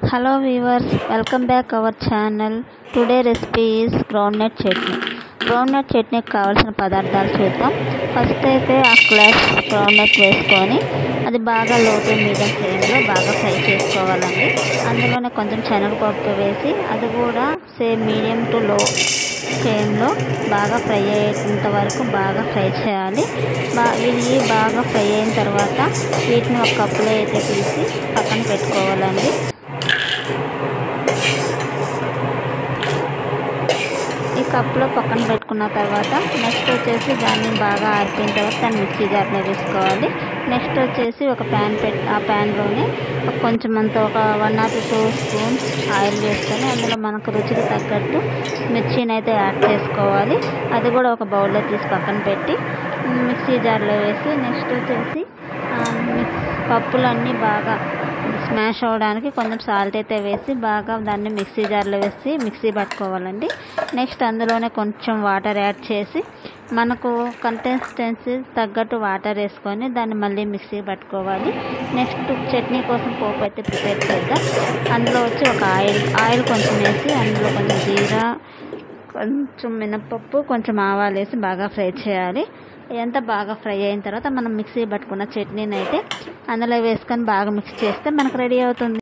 hello viewers welcome back our channel today recipe is groundnut chutney groundnut చట్నీకి కావాల్సిన పదార్థాలు చూద్దాం ఫస్ట్ అయితే ఆ గ్లాస్ గ్రౌండ్నట్ వేసుకొని అది బాగా లో టు మీడియం ఫ్లేమ్లో బాగా ఫ్రై చేసుకోవాలండి అందులోనే కొంచెం శనగపప్పు వేసి అది కూడా సేమ్ మీడియం టు లో ఫ్లేమ్లో బాగా ఫ్రై అయ్యేంత వరకు బాగా ఫ్రై చేయాలి బా ఇవి బాగా ఫ్రై అయిన తర్వాత వీటిని ఒక కప్పులో అయితే తీసి పక్కన పెట్టుకోవాలండి ఈ కప్లో పక్కన పెట్టుకున్న తర్వాత నెక్స్ట్ వచ్చేసి దాన్ని బాగా ఆరిపోయిన తర్వాత దాన్ని మిక్సీ జార్లో వేసుకోవాలి నెక్స్ట్ వచ్చేసి ఒక ప్యాన్ పెట్టి ఆ ప్యాన్లోనే కొంచెం అంత ఒక one or two spoons oil వేసుకొని అందులో మనకు రుచికి తగ్గట్టు మిర్చిని అయితే యాడ్ చేసుకోవాలి అది కూడా ఒక బౌల్లో తీసి పక్కన పెట్టి మిక్సీ జార్లో వేసి నెక్స్ట్ వచ్చేసి పప్పులన్నీ బాగా స్మాష్ అవ్వడానికి కొంచెం సాల్ట్ అయితే వేసి బాగా దాన్ని మిక్సీ జార్లో వేసి మిక్సీ పట్టుకోవాలండి నెక్స్ట్ అందులోనే కొంచెం వాటర్ యాడ్ చేసి మనకు కన్సిస్టెన్సీ తగ్గట్టు వాటర్ వేసుకొని దాన్ని మళ్ళీ మిక్సీ పట్టుకోవాలి నెక్స్ట్ చట్నీ కోసం పోపు అయితే ప్రిపేర్ చేద్దాం అందులో వచ్చి ఒక ఆయిల్ ఆయిల్ కొంచెం వేసి అందులో కొంచెం జీరా కొంచెం మినపప్పు కొంచెం ఆవాలు వేసి బాగా ఫ్రై చేయాలి ఇదంతా బాగా ఫ్రై అయిన తర్వాత మనం మిక్సీ పట్టుకున్న చట్నీని అయితే అందులో వేసుకొని బాగా మిక్స్ చేస్తే మనకు రెడీ అవుతుంది